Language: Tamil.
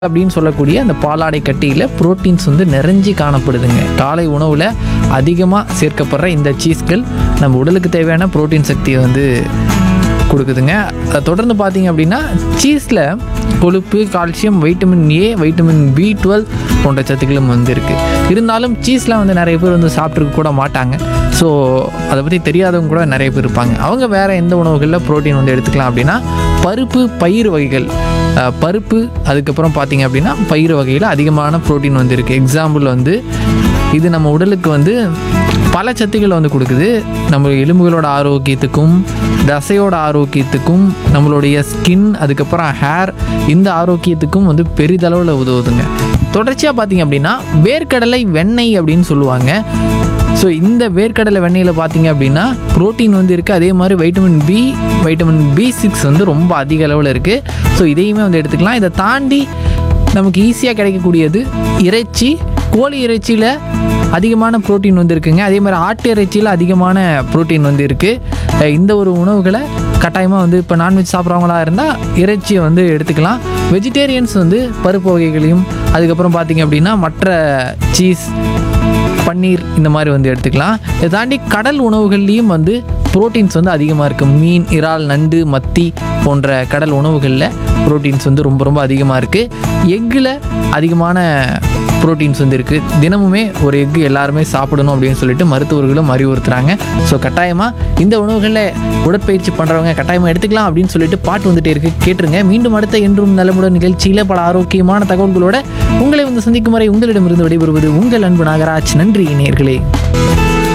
அப்படின்னு சொல்லக்கூடிய அந்த பாலாடை கட்டியில் புரோட்டீன்ஸ் வந்து நிறைஞ்சி காணப்படுதுங்க காலை உணவில் அதிகமாக சேர்க்கப்படுற இந்த சீஸ்கள் நம்ம உடலுக்கு தேவையான புரோட்டீன் சக்தியை வந்து கொடுக்குதுங்க அதை தொடர்ந்து பார்த்தீங்க அப்படின்னா சீஸில் கொழுப்பு calcium vitamin A vitamin B twelve போன்ற சத்துக்களும் வந்து இருக்குது இருந்தாலும் சீஸ்லாம் வந்து நிறைய பேர் வந்து சாப்பிட்ருக்க கூட மாட்டாங்க ஸோ அதை பற்றி தெரியாதவங்க கூட நிறைய பேர் இருப்பாங்க அவங்க வேறு எந்த உணவுகளில் புரோட்டீன் வந்து எடுத்துக்கலாம் அப்படின்னா பருப்பு பயிர் வகைகள் அஹ், பருப்பு அதுக்கப்புறம் பார்த்தீங்க அப்படின்னா பயிர் வகையில் அதிகமான புரோட்டீன் வந்து இருக்குது எக்ஸாம்பிள் வந்து இது நம்ம உடலுக்கு வந்து பல சத்துக்களை வந்து கொடுக்குது நம்ம எலும்புகளோட ஆரோக்கியத்துக்கும் தசையோட ஆரோக்கியத்துக்கும் நம்மளுடைய ஸ்கின் அதுக்கப்புறம் ஹேர் இந்த ஆரோக்கியத்துக்கும் வந்து பெரிதளவில் உதவுதுங்க தொடர்ச்சியாக பார்த்தீங்க அப்படின்னா வேர்க்கடலை வெண்ணெய் அப்படின்னு சொல்லுவாங்க ஸோ இந்த வேர்க்கடலை வெண்ணெயில் பார்த்தீங்க அப்படின்னா புரோட்டீன் வந்து இருக்குது அதே மாதிரி vitamin B vitamin B six வந்து ரொம்ப அதிக அளவில் இருக்குது ஸோ இதையுமே வந்து எடுத்துக்கலாம் இதை தாண்டி நமக்கு ஈஸியாக கிடைக்கக்கூடியது இறைச்சி கோழி இறைச்சியில் அதிகமான புரோட்டீன் வந்து இருக்குங்க அதே மாதிரி ஆட்டு இறைச்சியில் அதிகமான புரோட்டீன் வந்து இருக்குது இந்த ஒரு உணவுகளை கட்டாயமாக வந்து இப்போ நான்வெஜ் சாப்பிட்றவங்களா இருந்தால் இறைச்சியை வந்து எடுத்துக்கலாம் வெஜிடேரியன்ஸ் வந்து பருப்பு வகைகளையும் அதுக்கப்புறம் பார்த்தீங்க அப்படின்னா மற்ற சீஸ் பன்னீர் இந்த மாதிரி வந்து எடுத்துக்கலாம் இதை தாண்டி கடல் உணவுகள்லேயும் வந்து புரோட்டீன்ஸ் வந்து அதிகமாக இருக்குது மீன் இறால் நண்டு மத்தி போன்ற கடல் உணவுகளில் புரோட்டீன்ஸ் வந்து ரொம்ப ரொம்ப அதிகமாக இருக்குது எக்கில் அதிகமான புரோட்டீன்ஸ் வந்து இருக்குது தினமுமே ஒரு எக்கு எல்லாருமே சாப்பிடணும் அப்படின்னு சொல்லிட்டு மருத்துவர்களும் அறிவுறுத்துறாங்க ஸோ கட்டாயமாக இந்த உணவுகளில் உடற்பயிற்சி பண்ணுறவங்க கட்டாயமாக எடுத்துக்கலாம் அப்படின்னு சொல்லிட்டு பாட்டு வந்துட்டே இருக்கு கேட்டுருங்க மீண்டும் அடுத்த என்றும் நலமுடன் நிகழ்ச்சியில் பல ஆரோக்கியமான தகவல்களோட உங்களை வந்து சந்திக்கும் வரை உங்களிடமிருந்து விடைபெறுவது உங்கள் அன்பு நாகராஜ் நன்றி நேயர்களே